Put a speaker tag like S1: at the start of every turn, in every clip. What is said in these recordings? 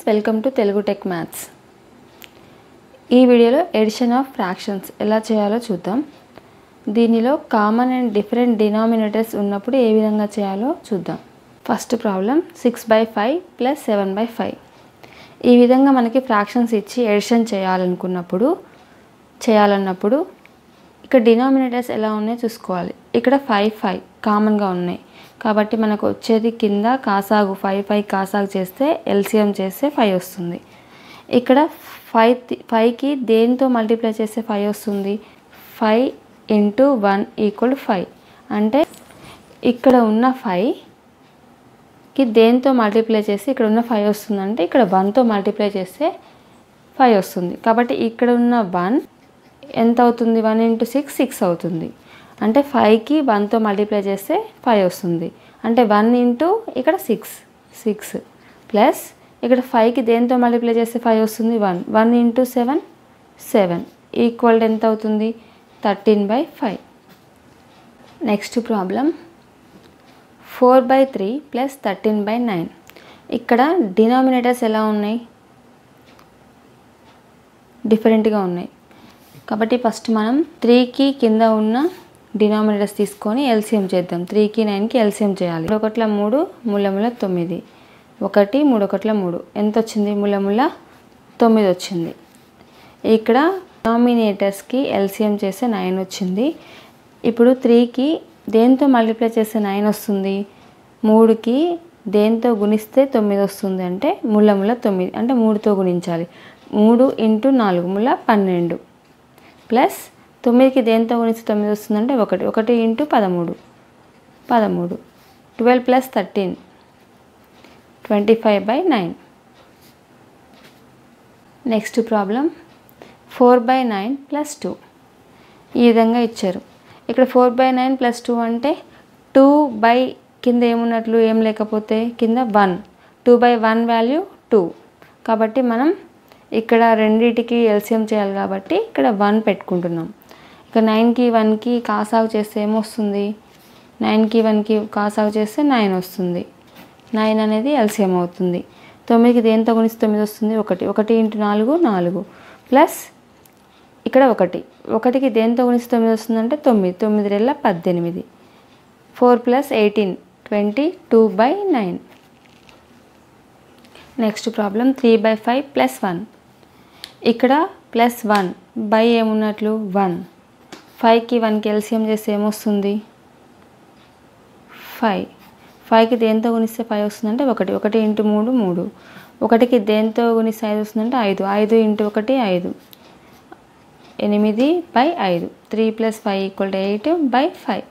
S1: welcome to Telugu tech maths ఈ వీడియోలో edition of fractions ఎలా చేయాలో చూద్దాం దీనిలో కామన్ అండ్ డిఫరెంట్ డినామినేటర్స్ ఉన్నప్పుడు ఏ విధంగా చేయాలో చూద్దాం first problem six by five plus seven by five ఈ విధంగా మనకి ఫ్రాక్షన్స్ ఇచ్చి ఎడిషన్ చేయాలనుకున్నప్పుడు చేయాలన్నప్పుడు ఇక్కడ డినామినేటర్స్ ఎలా ఉన్నాయో చూసుకోవాలి ఇక్కడ ఫైవ్ ఫైవ్ కామన్గా ఉన్నాయి కాబట్టి మనకు వచ్చేది కింద కాసాగు ఫైవ్ ఫైవ్ కాసాగు చేస్తే ఎల్సిఎం చేస్తే ఫైవ్ వస్తుంది ఇక్కడ ఫైవ్ ఫైవ్కి దేంతో మల్టిప్లై చేస్తే ఫైవ్ వస్తుంది five into one equal five అంటే ఇక్కడ ఉన్న ఫైవ్కి దేంతో మల్టిప్లై చేసి ఇక్కడ ఉన్న ఫైవ్ వస్తుంది అంటే ఇక్కడ వన్తో మల్టిప్లై చేస్తే ఫైవ్ వస్తుంది కాబట్టి ఇక్కడ ఉన్న వన్ ఎంత అవుతుంది వన్ ఇంటూ సిక్స్ సిక్స్ అవుతుంది అంటే ఫైవ్కి వన్తో మల్టిప్లై చేస్తే ఫైవ్ వస్తుంది అంటే వన్ ఇంటూ ఇక్కడ సిక్స్ సిక్స్ ప్లస్ ఇక్కడ ఫైవ్కి దేంతో మల్టిప్లై చేస్తే ఫైవ్ వస్తుంది one one into seven seven equal ఎంత అవుతుంది thirteen by five next problem four by three plus thirteen by nine ఇక్కడ డినామినేటర్స్ ఎలా ఉన్నాయి డిఫరెంట్గా ఉన్నాయి కాబట్టి ఫస్ట్ మనం త్రీకి కింద ఉన్న డినామినేటర్స్ తీసుకొని ఎల్సిఎం చేద్దాం త్రీకి నైన్కి ఎల్సిఎం చేయాలి మూడు ఒకట్ల మూడు ముళ్ళముల తొమ్మిది ఒకటి మూడు ఒకట్ల మూడు ఎంత వచ్చింది ముళ్ళముల తొమ్మిది వచ్చింది ఇక్కడ డినామినేటర్స్కి ఎల్సిఎం చేస్తే నైన్ వచ్చింది ఇప్పుడు త్రీకి దేంతో మల్టిప్లై చేస్తే నైన్ వస్తుంది మూడుకి దేంతో గుణిస్తే తొమ్మిది వస్తుంది అంటే ముళ్ళ ముళ్ళ తొమ్మిది అంటే మూడుతో గుణించాలి మూడు ఇంటూ నాలుగు ముళ్ళ పన్నెండు ప్లస్ తొమ్మిదికి దేంతో గుణిస్తే తొమ్మిది వస్తుందంటే ఒకటి ఒకటి ఇంటూ పదమూడు పదమూడు twelve plus thirteen twenty five by nine next problem four by nine plus two ఈ విధంగా ఇచ్చారు ఇక్కడ four by nine plus two అంటే టూ బై కింద ఏమున్నట్లు ఏం లేకపోతే కింద one two by one value two కాబట్టి మనం ఇక్కడ రెండింటికి ఎల్సిఎం చేయాలి కాబట్టి ఇక్కడ వన్ పెట్టుకుంటున్నాం ఇక నైన్కి వన్కి కాసాగు చేస్తే ఏమొస్తుంది నైన్కి వన్కి కాసాగు చేస్తే నైన్ వస్తుంది నైన్ అనేది ఎల్సిఎం అవుతుంది తొమ్మిదికి దేంతో గుణిస్తే తొమ్మిది వస్తుంది ఒకటి ఒకటి ఇంటూ నాలుగు నాలుగు ప్లస్ ఇక్కడ ఒకటి ఒకటికి దేంతో గుణిస్తే తొమ్మిది వస్తుందంటే తొమ్మిది తొమ్మిది రెళ్ళ పద్దెనిమిది four plus eighteen twenty two by nine next problem three by five plus one ఇక్కడ ప్లస్ వన్ బై ఏమున్నట్లు వన్ ఫైవ్కి వన్కి ఎల్సిఎం చేస్తే ఏమొస్తుంది ఫైవ్ ఫైవ్కి దేంతో గుణిస్తే ఫైవ్ వస్తుందంటే ఒకటి ఒకటి ఇంటూ మూడు మూడు ఒకటికి దేంతో గుణిస్తే ఐదు వస్తుందంటే ఐదు ఐదు ఇంటూ ఒకటి ఐదు ఎనిమిది బై ఐదు three plus five equal to eight by five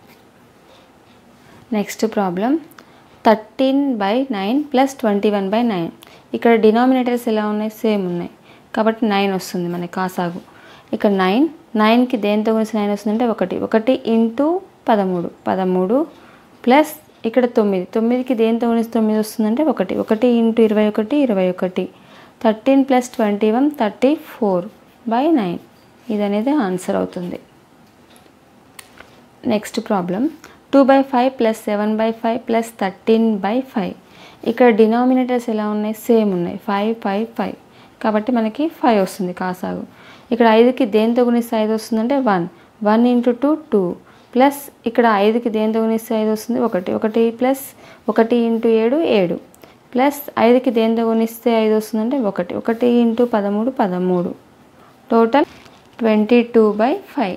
S1: next problem thirteen by nine plus twenty one by nine ఇక్కడ డినామినేటర్స్ ఎలా ఉన్నాయి సేమ్ ఉన్నాయి కాబట్టి నైన్ వస్తుంది మనకి కాసాగు ఇక్కడ నైన్ నైన్కి దేంతో గురించి నైన్ వస్తుందంటే ఒకటి ఒకటి ఇంటూ పదమూడు పదమూడు ప్లస్ ఇక్కడ తొమ్మిది తొమ్మిదికి దేంతో గురించి తొమ్మిది వస్తుందంటే ఒకటి ఒకటి ఇంటూ ఇరవై ఒకటి ఇరవై ఒకటి thirteen plus twenty one thirty four by nine ఇది అనేది ఆన్సర్ అవుతుంది next problem two by five plus seven by five plus thirteen by five ఇక్కడ డినామినేటర్స్ ఎలా ఉన్నాయి సేమ్ ఉన్నాయి ఫైవ్ ఫైవ్ ఫైవ్ కాబట్టి మనకి ఫైవ్ వస్తుంది కాసాగు ఇక్కడ ఐదుకి దేంతో గుణిస్తే ఐదు వస్తుందంటే one one into two two plus ఇక్కడ ఐదుకి దేంతో గుణిస్తే ఐదు వస్తుంది ఒకటి ఒకటి ప్లస్ ఒకటి ఇంటూ ఏడు ఏడు ప్లస్ ఐదుకి దేంతో గుణిస్తే ఐదు వస్తుందంటే ఒకటి ఒకటి ఇంటూ పదమూడు పదమూడు total twenty two by five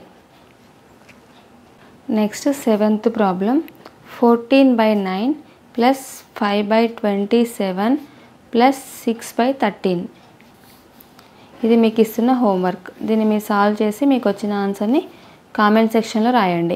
S1: next seventh problem fourteen by nine plus five by twenty seven plus six by thirteen ఇది మీకు ఇస్తున్న హోంవర్క్ దీన్ని మీరు సాల్వ్ చేసి మీకు వచ్చిన ఆన్సర్ని కామెంట్ సెక్షన్లో రాయండి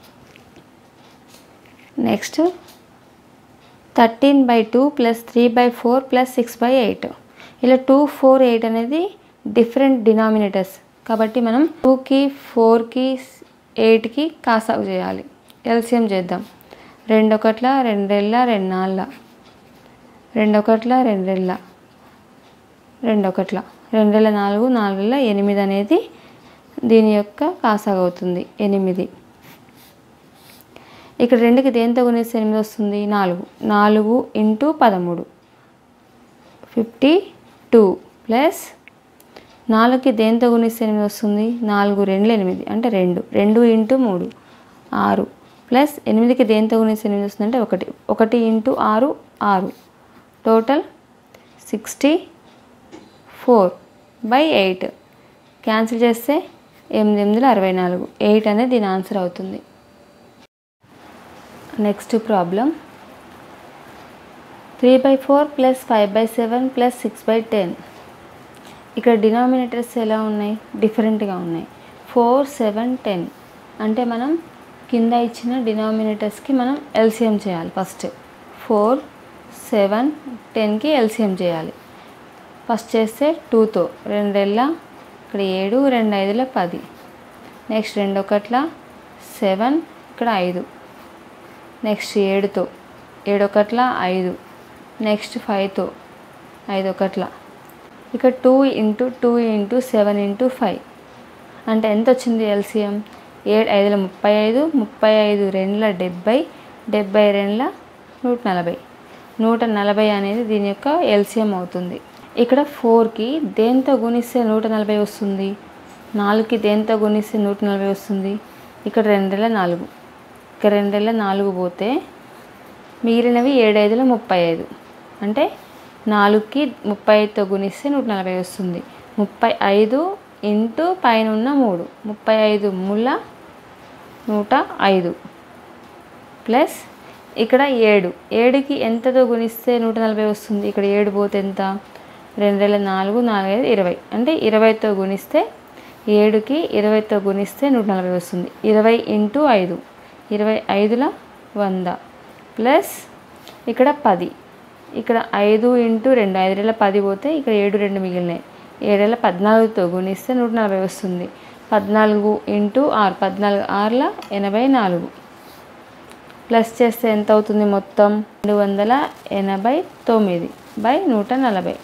S1: next thirteen by two plus three by four plus six by eight ఇలా టూ ఫోర్ ఎయిట్ అనేది డిఫరెంట్ డినామినేటర్స్ కాబట్టి మనం టూకి ఫోర్కి ఎయిట్కి కాసాగు చేయాలి ఎల్సిఎం చేద్దాం రెండు ఒకట్ల రెండేళ్ళ రెండు నాళ్ళ రెండు ఒకట్ల రెండేళ్ళ రెండు ఒకట్ల రెండేళ్ళ నాలుగు నాలుగేళ్ళ ఎనిమిది అనేది దీని యొక్క కాసాగు అవుతుంది ఎనిమిది ఇక్కడ రెండుకి దేంతో గుణిస్తే ఎనిమిది వస్తుంది నాలుగు నాలుగు ఇంటూ పదమూడు ఫిఫ్టీ టూ ప్లస్ నాలుగుకి దేంతో గుణిస్తే ఎనిమిది వస్తుంది నాలుగు రెండు ఎనిమిది అంటే రెండు రెండు ఇంటూ మూడు ఆరు ప్లస్ ఎనిమిదికి దేంతో గుణిస్తే ఎనిమిది వస్తుంది అంటే ఒకటి ఒకటి ఇంటూ ఆరు ఆరు total sixty four by eight cancel చేస్తే ఎనిమిది ఎనిమిదిలో అరవై నాలుగు ఎయిట్ అనేది దీని ఆన్సర్ అవుతుంది next problem three by four plus five by seven plus six by ten ఇక్కడ డినామినేటర్స్ ఎలా ఉన్నాయి డిఫరెంట్గా ఉన్నాయి ఫోర్ సెవెన్ టెన్ అంటే మనం కింద ఇచ్చిన డినామినేటర్స్కి మనం ఎల్సిఎం చేయాలి ఫస్ట్ ఫోర్ సెవెన్ టెన్కి ఎల్సిఎం చేయాలి ఫస్ట్ చేస్తే టూతో రెండేళ్ళ ఇక్కడ ఏడు రెండు ఐదుల పది నెక్స్ట్ రెండు ఒకట్ల సెవెన్ ఇక్కడ ఐదు నెక్స్ట్ ఏడుతో ఏడు ఒకట్ల ఐదు నెక్స్ట్ ఫైవ్తో ఐదు ఒకట్ల ఇక two into two into seven into five అంటే ఎంత వచ్చింది ఎల్సిఎం ఏడు ఐదుల ముప్పై ఐదు ముప్పై ఐదు రెండుల డెబ్బై డెబ్బై రెండుల నూట నలభై నూట నలభై అనేది దీని యొక్క ఎల్సిఎం అవుతుంది ఇక్కడ ఫోర్కి దేంతో గుణిస్తే నూట నలభై వస్తుంది నాలుగుకి దేంతో గుణిస్తే నూట నలభై వస్తుంది ఇక్కడ రెండేళ్ళ నాలుగు ఇక్కడ రెండేళ్ళ నాలుగు పోతే మిగిలినవి ఏడైదుల ముప్పై ఐదు అంటే నాలుగుకి ముప్పై ఐదుతో గుణిస్తే నూట నలభై వస్తుంది ముప్పై ఐదు ఇంటూ పైన ఉన్న మూడు ముప్పై ఐదు ముళ్ళ నూట ఐదు ప్లస్ ఇక్కడ ఏడు ఏడుకి ఎంతతో గుణిస్తే నూట నలభై వస్తుంది ఇక్కడ ఏడు పోతే ఎంత రెండు వేల నాలుగు నాలుగైదు ఇరవై అంటే ఇరవైతో గుణిస్తే ఏడుకి ఇరవైతో గుణిస్తే నూట నలభై వస్తుంది ఇరవై ఇంటూ ఐదు ఇరవై ఐదుల వంద ప్లస్ ఇక్కడ పది ఇక్కడ ఐదు ఇంటూ రెండు ఐదు వేల పది పోతే ఇక్కడ ఏడు రెండు మిగిలినాయి ఏడేళ్ళ పద్నాలుగుతో గుణిస్తే నూట నలభై వస్తుంది పద్నాలుగు ఇంటూ ఆరు పద్నాలుగు ఆరుల ఎనభై నాలుగు ప్లస్ చేస్తే ఎంత అవుతుంది మొత్తం రెండు వందల ఎనభై తొమ్మిది బై నూట నలభై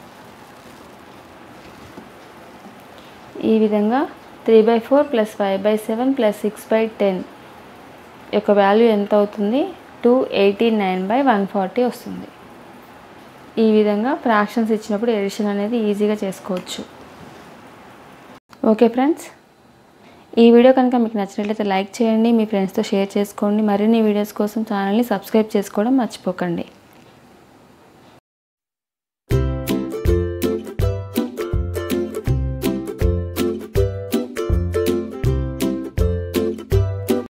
S1: ఈ విధంగా three by four plus five by seven plus six by ten యొక్క వాల్యూ ఎంత అవుతుంది two eighty nine by one forty వస్తుంది ఈ విధంగా ఫ్రాక్షన్స్ ఇచ్చినప్పుడు ఎడిషన్ అనేది ఈజీగా చేసుకోవచ్చు ఓకే ఫ్రెండ్స్ ఈ వీడియో కనుక మీకు నచ్చినట్లయితే లైక్ చేయండి మీ ఫ్రెండ్స్తో షేర్ చేసుకోండి మరిన్ని వీడియోస్ కోసం ఛానల్ని సబ్స్క్రైబ్ చేసుకోవడం మర్చిపోకండి